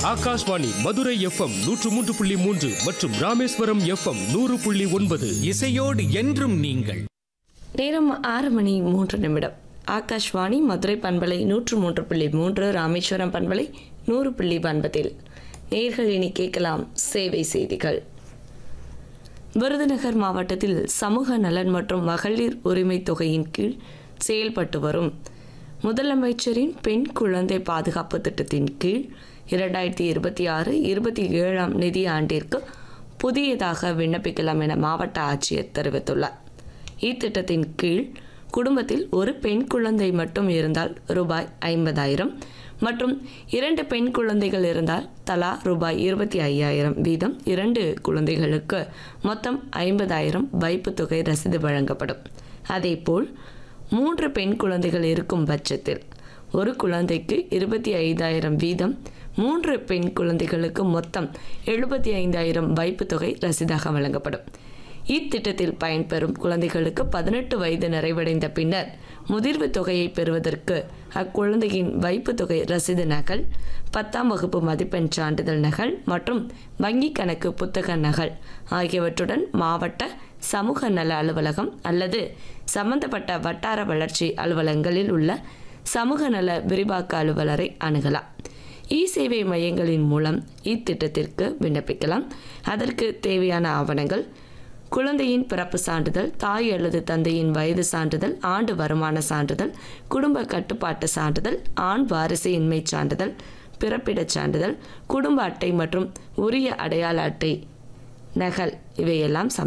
Akashvani Madurai FM நூற்று மூன்று புள்ளி மூன்று மற்றும் ராமேஸ்வரம் எஃப்எம் நூறு புள்ளி ஒன்பது இசையோடு என்றும் நீங்கள் நேரம் ஆறு மணி மூன்று நிமிடம் ஆகாஷ்வாணி மதுரை பண்பலை நூற்று மூன்று புள்ளி மூன்று ராமேஸ்வரம் பண்பலை நூறு புள்ளி ஒன்பதில் நேர்கள் இனி கேட்கலாம் சேவை செய்திகள் விருதுநகர் மாவட்டத்தில் சமூக நலன் மற்றும் மகளிர் உரிமை தொகையின் கீழ் செயல்பட்டு வரும் முதலமைச்சரின் பெண் குழந்தை பாதுகாப்பு திட்டத்தின் கீழ் இரண்டாயிரத்தி இருபத்தி ஆறு இருபத்தி ஏழாம் நிதி ஆண்டிற்கு புதியதாக விண்ணப்பிக்கலாம் என மாவட்ட ஆட்சியர் தெரிவித்துள்ளார் இத்திட்டத்தின் கீழ் குடும்பத்தில் ஒரு பெண் குழந்தை மட்டும் இருந்தால் ரூபாய் ஐம்பதாயிரம் மற்றும் இரண்டு பெண் குழந்தைகள் இருந்தால் தலா ரூபாய் இருபத்தி ஐயாயிரம் வீதம் இரண்டு குழந்தைகளுக்கு மொத்தம் ஐம்பதாயிரம் வைப்புத் தொகை ரசீது வழங்கப்படும் அதேபோல் மூன்று பெண் குழந்தைகள் இருக்கும் பட்சத்தில் ஒரு குழந்தைக்கு இருபத்தி ஐந்தாயிரம் வீதம் மூன்று பெண் குழந்தைகளுக்கு மொத்தம் எழுபத்தி ஐந்தாயிரம் வைப்புத் தொகை ரசீதாக வழங்கப்படும் இத்திட்டத்தில் பயன்பெறும் குழந்தைகளுக்கு பதினெட்டு வயது நிறைவடைந்த பின்னர் முதிர்வு தொகையை பெறுவதற்கு அக்குழந்தையின் வைப்புத் தொகை ரசீது நகல் பத்தாம் வகுப்பு மதிப்பெண் சான்றிதழ் நகல் மற்றும் வங்கி கணக்கு புத்தக நகல் ஆகியவற்றுடன் மாவட்ட சமூக நல அலுவலகம் அல்லது சம்பந்தப்பட்ட வட்டார வளர்ச்சி அலுவலகங்களில் உள்ள சமூக நல விரிவாக்க அலுவலரை அணுகலாம் இ சேவை மையங்களின் மூலம் இத்திட்டத்திற்கு விண்ணப்பிக்கலாம் அதற்கு தேவையான ஆவணங்கள் குழந்தையின் பிறப்பு சான்றிதழ் தாய் அல்லது தந்தையின் வயது சான்றிதழ் ஆண்டு வருமான சான்றிதழ் குடும்ப கட்டுப்பாட்டு சான்றிதழ் ஆண் வாரிசு இன்மை சான்றிதழ் பிறப்பிடச் சான்றிதழ் குடும்ப அட்டை மற்றும் உரிய அடையாள அட்டை நகல் இவையெல்லாம் சம